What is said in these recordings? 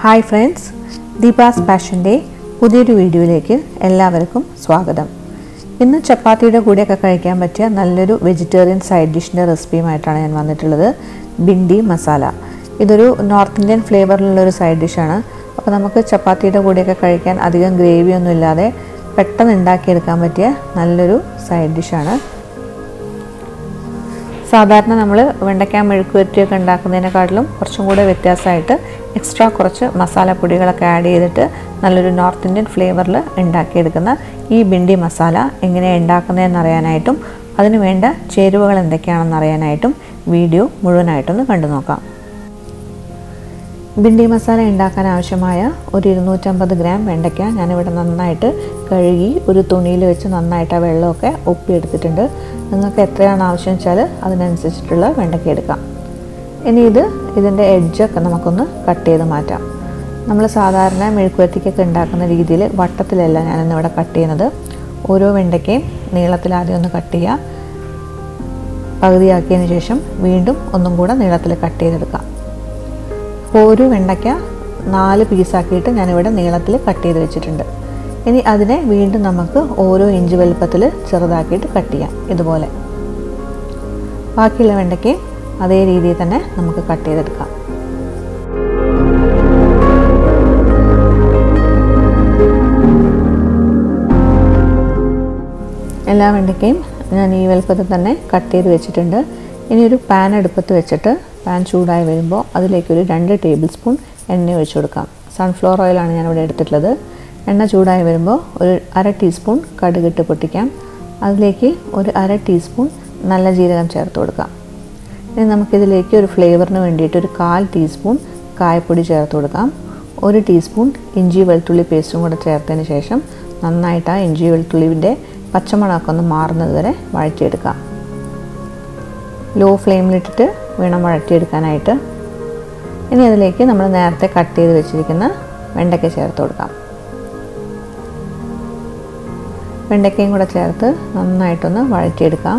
hi friends Deepa's പാഷൻ്റെ പുതിയൊരു വീഡിയോയിലേക്ക് എല്ലാവർക്കും സ്വാഗതം ഇന്ന് ചപ്പാത്തിയുടെ കൂടെയൊക്കെ കഴിക്കാൻ പറ്റിയ നല്ലൊരു വെജിറ്റേറിയൻ സൈഡ് ഡിഷിൻ്റെ റെസിപ്പിയുമായിട്ടാണ് ഞാൻ വന്നിട്ടുള്ളത് ബിണ്ടി മസാല ഇതൊരു നോർത്ത് ഇന്ത്യൻ ഫ്ലേവറിലുള്ള ഒരു സൈഡ് ഡിഷാണ് അപ്പോൾ നമുക്ക് ചപ്പാത്തിയുടെ കൂടെയൊക്കെ കഴിക്കാൻ അധികം ഗ്രേവിയൊന്നും ഇല്ലാതെ പെട്ടെന്ന് ഉണ്ടാക്കിയെടുക്കാൻ പറ്റിയ നല്ലൊരു സൈഡ് ഡിഷാണ് സാധാരണ നമ്മൾ വെണ്ടയ്ക്ക മെഴുക്ക് വരട്ടിയൊക്കെ ഉണ്ടാക്കുന്നതിനെക്കാട്ടിലും കുറച്ചും കൂടെ വ്യത്യാസമായിട്ട് എക്സ്ട്രാ കുറച്ച് മസാലപ്പൊടികളൊക്കെ ആഡ് ചെയ്തിട്ട് നല്ലൊരു നോർത്ത് ഇന്ത്യൻ ഫ്ലേവറിൽ ഉണ്ടാക്കിയെടുക്കുന്ന ഈ ബിണ്ടി മസാല എങ്ങനെയാണ് ഉണ്ടാക്കുന്നതെന്ന് അറിയാനായിട്ടും അതിന് വേണ്ട ചേരുവകൾ എന്തൊക്കെയാണെന്ന് അറിയാനായിട്ടും വീഡിയോ മുഴുവനായിട്ടൊന്ന് കണ്ടു നോക്കാം ബിണ്ടി മസാല ഉണ്ടാക്കാൻ ആവശ്യമായ ഒരു ഇരുന്നൂറ്റമ്പത് ഗ്രാം വെണ്ടയ്ക്ക ഞാനിവിടെ നന്നായിട്ട് കഴുകി ഒരു തുണിയിൽ വെച്ച് നന്നായിട്ട് ആ വെള്ളമൊക്കെ ഒപ്പിയെടുത്തിട്ടുണ്ട് നിങ്ങൾക്ക് എത്രയാണ് ആവശ്യം വെച്ചാൽ അതിനനുസരിച്ചിട്ടുള്ള വെണ്ടയ്ക്ക എടുക്കാം ഇനി ഇത് ഇതിൻ്റെ എഡ്ജൊക്കെ നമുക്കൊന്ന് കട്ട് ചെയ്ത് മാറ്റാം നമ്മൾ സാധാരണ മെഴുക്കുവരട്ടിക്കൊക്കെ ഉണ്ടാക്കുന്ന രീതിയിൽ വട്ടത്തിലല്ല ഞാനിന്നിവിടെ കട്ട് ചെയ്യുന്നത് ഓരോ വെണ്ടയ്ക്കയും നീളത്തിൽ ആദ്യം ഒന്ന് കട്ട് ചെയ്യുക പകുതിയാക്കിയതിന് ശേഷം വീണ്ടും ഒന്നും കൂടെ നീളത്തിൽ കട്ട് ചെയ്തെടുക്കാം അപ്പോൾ ഒരു വെണ്ടയ്ക്ക നാല് പീസാക്കിയിട്ട് ഞാനിവിടെ നീളത്തിൽ കട്ട് ചെയ്ത് വെച്ചിട്ടുണ്ട് ഇനി അതിനെ വീണ്ടും നമുക്ക് ഓരോ ഇഞ്ച് വലുപ്പത്തിൽ ചെറുതാക്കിയിട്ട് കട്ട് ചെയ്യാം ഇതുപോലെ ബാക്കിയുള്ള വെണ്ടയ്ക്ക് അതേ രീതിയിൽ തന്നെ നമുക്ക് കട്ട് ചെയ്തെടുക്കാം എല്ലാ വെണ്ടയ്ക്കയും ഞാൻ ഈ വലുപ്പത്തിൽ തന്നെ കട്ട് ചെയ്ത് വെച്ചിട്ടുണ്ട് ഇനി ഒരു പാൻ അടുപ്പത്ത് വെച്ചിട്ട് പാൻ ചൂടായി വരുമ്പോൾ അതിലേക്കൊരു രണ്ട് ടേബിൾ സ്പൂൺ എണ്ണ ഒഴിച്ചു കൊടുക്കാം സൺഫ്ലവർ ഓയിലാണ് ഞാനിവിടെ എടുത്തിട്ടുള്ളത് എണ്ണ ചൂടായി വരുമ്പോൾ ഒരു അര ടീസ്പൂൺ കടുകിട്ട് പൊട്ടിക്കാം അതിലേക്ക് ഒരു അര ടീസ്പൂൺ നല്ല ജീരകം ചേർത്ത് കൊടുക്കാം ഇനി നമുക്കിതിലേക്ക് ഒരു ഫ്ലേവറിന് വേണ്ടിയിട്ട് ഒരു കാൽ ടീസ്പൂൺ കായപ്പൊടി ചേർത്ത് കൊടുക്കാം ഒരു ടീസ്പൂൺ ഇഞ്ചി വെളുത്തുള്ളി പേസ്റ്റും കൂടെ ചേർത്തതിന് ശേഷം നന്നായിട്ട് ആ ഇഞ്ചി വെളുത്തുള്ളിൻ്റെ പച്ചമണമൊക്കെ ഒന്ന് മാറുന്നത് വരെ വഴറ്റിയെടുക്കാം ലോ ഫ്ലെയിമിലിട്ടിട്ട് വേണം വഴറ്റിയെടുക്കാനായിട്ട് ഇനി അതിലേക്ക് നമ്മൾ നേരത്തെ കട്ട് ചെയ്ത് വെച്ചിരിക്കുന്ന വെണ്ടയ്ക്ക ചേർത്ത് കൊടുക്കാം വെണ്ടയ്ക്കയും കൂടെ ചേർത്ത് നന്നായിട്ടൊന്ന് വഴറ്റിയെടുക്കാം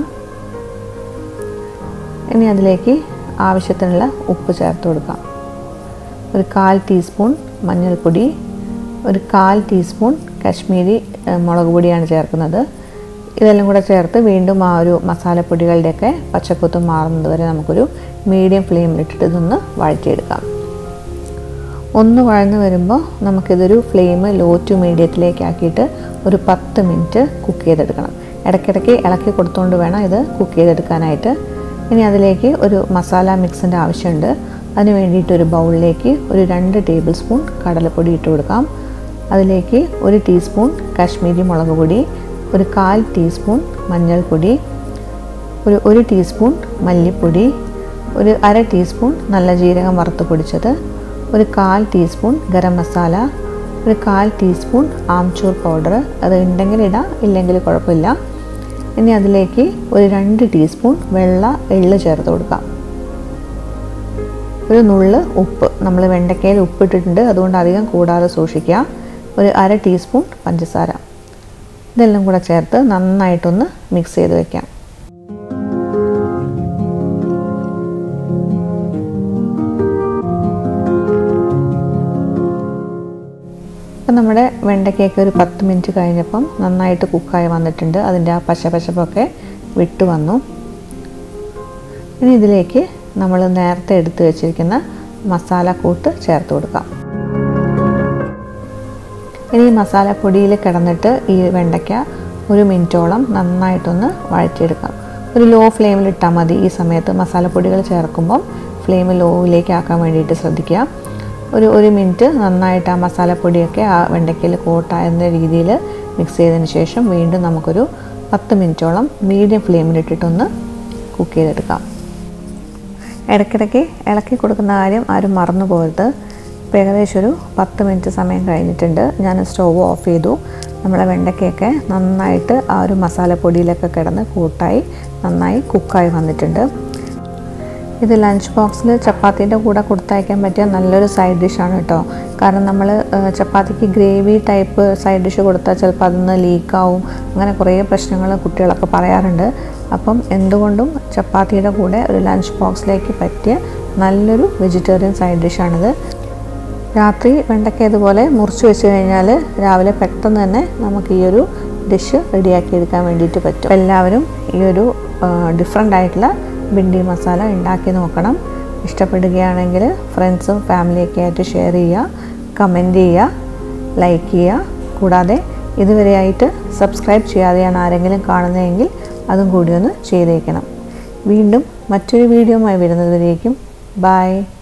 ഇനി അതിലേക്ക് ആവശ്യത്തിനുള്ള ഉപ്പ് ചേർത്ത് കൊടുക്കാം ഒരു കാൽ ടീസ്പൂൺ മഞ്ഞൾപ്പൊടി ഒരു കാൽ ടീസ്പൂൺ കാശ്മീരി മുളക് പൊടിയാണ് ചേർക്കുന്നത് ഇതെല്ലാം കൂടെ ചേർത്ത് വീണ്ടും ആ ഒരു മസാലപ്പൊടികളുടെയൊക്കെ പച്ചക്കുത്ത് മാറുന്നത് വരെ നമുക്കൊരു മീഡിയം ഫ്ലെയിമിലിട്ടിട്ട് ഇതൊന്ന് വഴറ്റിയെടുക്കാം ഒന്ന് വഴന്ന് വരുമ്പോൾ നമുക്കിതൊരു ഫ്ലെയിം ലോ ടു മീഡിയത്തിലേക്ക് ആക്കിയിട്ട് ഒരു പത്ത് മിനിറ്റ് കുക്ക് ചെയ്തെടുക്കണം ഇടയ്ക്കിടയ്ക്ക് ഇളക്കി കൊടുത്തുകൊണ്ട് വേണം ഇത് കുക്ക് ചെയ്തെടുക്കാനായിട്ട് ഇനി അതിലേക്ക് ഒരു മസാല മിക്സിൻ്റെ ആവശ്യമുണ്ട് അതിന് വേണ്ടിയിട്ട് ഒരു ബൗളിലേക്ക് ഒരു രണ്ട് ടേബിൾ സ്പൂൺ കടലപ്പൊടി ഇട്ട് കൊടുക്കാം അതിലേക്ക് ഒരു ടീസ്പൂൺ കാശ്മീരി മുളക് പൊടി ഒരു കാൽ ടീസ്പൂൺ മഞ്ഞൾപ്പൊടി ഒരു ഒരു ടീസ്പൂൺ മല്ലിപ്പൊടി ഒരു അര ടീസ്പൂൺ നല്ല ജീരകം വറുത്ത് പൊടിച്ചത് ഒരു കാൽ ടീസ്പൂൺ ഗരം മസാല ഒരു കാൽ ടീസ്പൂൺ ആംചൂർ പൗഡർ അത് ഉണ്ടെങ്കിൽ ഇടാം ഇല്ലെങ്കിൽ കുഴപ്പമില്ല ഇനി അതിലേക്ക് ഒരു രണ്ട് ടീസ്പൂൺ വെള്ള എള്ള് ചേർത്ത് കൊടുക്കാം ഒരു നുള്ള് ഉപ്പ് നമ്മൾ വെണ്ടയ്ക്കയിൽ ഉപ്പിട്ടിട്ടുണ്ട് അതുകൊണ്ട് അധികം കൂടാതെ സൂക്ഷിക്കുക ഒരു അര ടീസ്പൂൺ പഞ്ചസാര ഇതെല്ലാം കൂടെ ചേർത്ത് നന്നായിട്ടൊന്ന് മിക്സ് ചെയ്ത് വെക്കാം ഇപ്പം നമ്മുടെ വെണ്ടയ്ക്കൊക്കെ ഒരു പത്ത് മിനിറ്റ് കഴിഞ്ഞപ്പം നന്നായിട്ട് കുക്കായി വന്നിട്ടുണ്ട് അതിൻ്റെ ആ പശപശപ്പൊക്കെ വിട്ടു വന്നു ഇനി ഇതിലേക്ക് നമ്മൾ നേരത്തെ എടുത്തു വെച്ചിരിക്കുന്ന മസാല കൂട്ട് ചേർത്ത് കൊടുക്കാം ഇനി ഈ മസാലപ്പൊടിയിൽ കിടന്നിട്ട് ഈ വെണ്ടയ്ക്ക ഒരു മിനിറ്റോളം നന്നായിട്ടൊന്ന് വഴറ്റിയെടുക്കാം ഒരു ലോ ഫ്ലെയിമിൽ ഇട്ടാൽ മതി ഈ സമയത്ത് മസാലപ്പൊടികൾ ചേർക്കുമ്പം ഫ്ലെയിം ലോയിലേക്ക് ആക്കാൻ വേണ്ടിയിട്ട് ശ്രദ്ധിക്കുക ഒരു ഒരു മിനിറ്റ് നന്നായിട്ട് ആ മസാലപ്പൊടിയൊക്കെ ആ വെണ്ടയ്ക്കയിൽ കോട്ടാകുന്ന രീതിയിൽ മിക്സ് ചെയ്തതിന് ശേഷം വീണ്ടും നമുക്കൊരു പത്ത് മിനിറ്റോളം മീഡിയം ഫ്ലെയിമിലിട്ടിട്ടൊന്ന് കുക്ക് ചെയ്തെടുക്കാം ഇടയ്ക്കിടയ്ക്ക് ഇളക്കി കൊടുക്കുന്ന കാര്യം ആരും മറന്നു പോകരുത് ഇപ്പോൾ ഏകദേശം ഒരു പത്ത് മിനിറ്റ് സമയം കഴിഞ്ഞിട്ടുണ്ട് ഞാൻ സ്റ്റൗവ് ഓഫ് ചെയ്തു നമ്മുടെ വെണ്ടയ്ക്കയൊക്കെ നന്നായിട്ട് ആ ഒരു മസാലപ്പൊടിയിലൊക്കെ കിടന്ന് കൂട്ടായി നന്നായി കുക്കായി വന്നിട്ടുണ്ട് ഇത് ലഞ്ച് ബോക്സിൽ ചപ്പാത്തീൻ്റെ കൂടെ കൊടുത്തയക്കാൻ പറ്റിയ നല്ലൊരു സൈഡ് ഡിഷാണ് കേട്ടോ കാരണം നമ്മൾ ചപ്പാത്തിക്ക് ഗ്രേവി ടൈപ്പ് സൈഡ് ഡിഷ് കൊടുത്താൽ ചിലപ്പോൾ അതൊന്ന് ലീക്കാവും അങ്ങനെ കുറേ പ്രശ്നങ്ങൾ കുട്ടികളൊക്കെ പറയാറുണ്ട് അപ്പം എന്തുകൊണ്ടും ചപ്പാത്തിയുടെ കൂടെ ഒരു ലഞ്ച് ബോക്സിലേക്ക് പറ്റിയ നല്ലൊരു വെജിറ്റേറിയൻ സൈഡ് ഡിഷാണിത് രാത്രി വെണ്ടയ്ക്ക ഇതുപോലെ മുറിച്ച് വെച്ച് കഴിഞ്ഞാൽ രാവിലെ പെട്ടെന്ന് തന്നെ നമുക്ക് ഈ ഒരു ഡിഷ് റെഡിയാക്കി എടുക്കാൻ വേണ്ടിയിട്ട് പറ്റും അപ്പോൾ എല്ലാവരും ഈ ഒരു ഡിഫറെൻ്റ് ആയിട്ടുള്ള ബിണ്ടി മസാല ഉണ്ടാക്കി നോക്കണം ഇഷ്ടപ്പെടുകയാണെങ്കിൽ ഫ്രണ്ട്സും ഫാമിലിയൊക്കെ ആയിട്ട് ഷെയർ ചെയ്യുക കമൻറ്റ് ചെയ്യുക ലൈക്ക് ചെയ്യുക കൂടാതെ ഇതുവരെയായിട്ട് സബ്സ്ക്രൈബ് ചെയ്യാതെയാണ് ആരെങ്കിലും കാണുന്നതെങ്കിൽ അതും കൂടി ഒന്ന് ചെയ്തേക്കണം വീണ്ടും മറ്റൊരു വീഡിയോയുമായി വരുന്നതുവരേക്കും ബൈ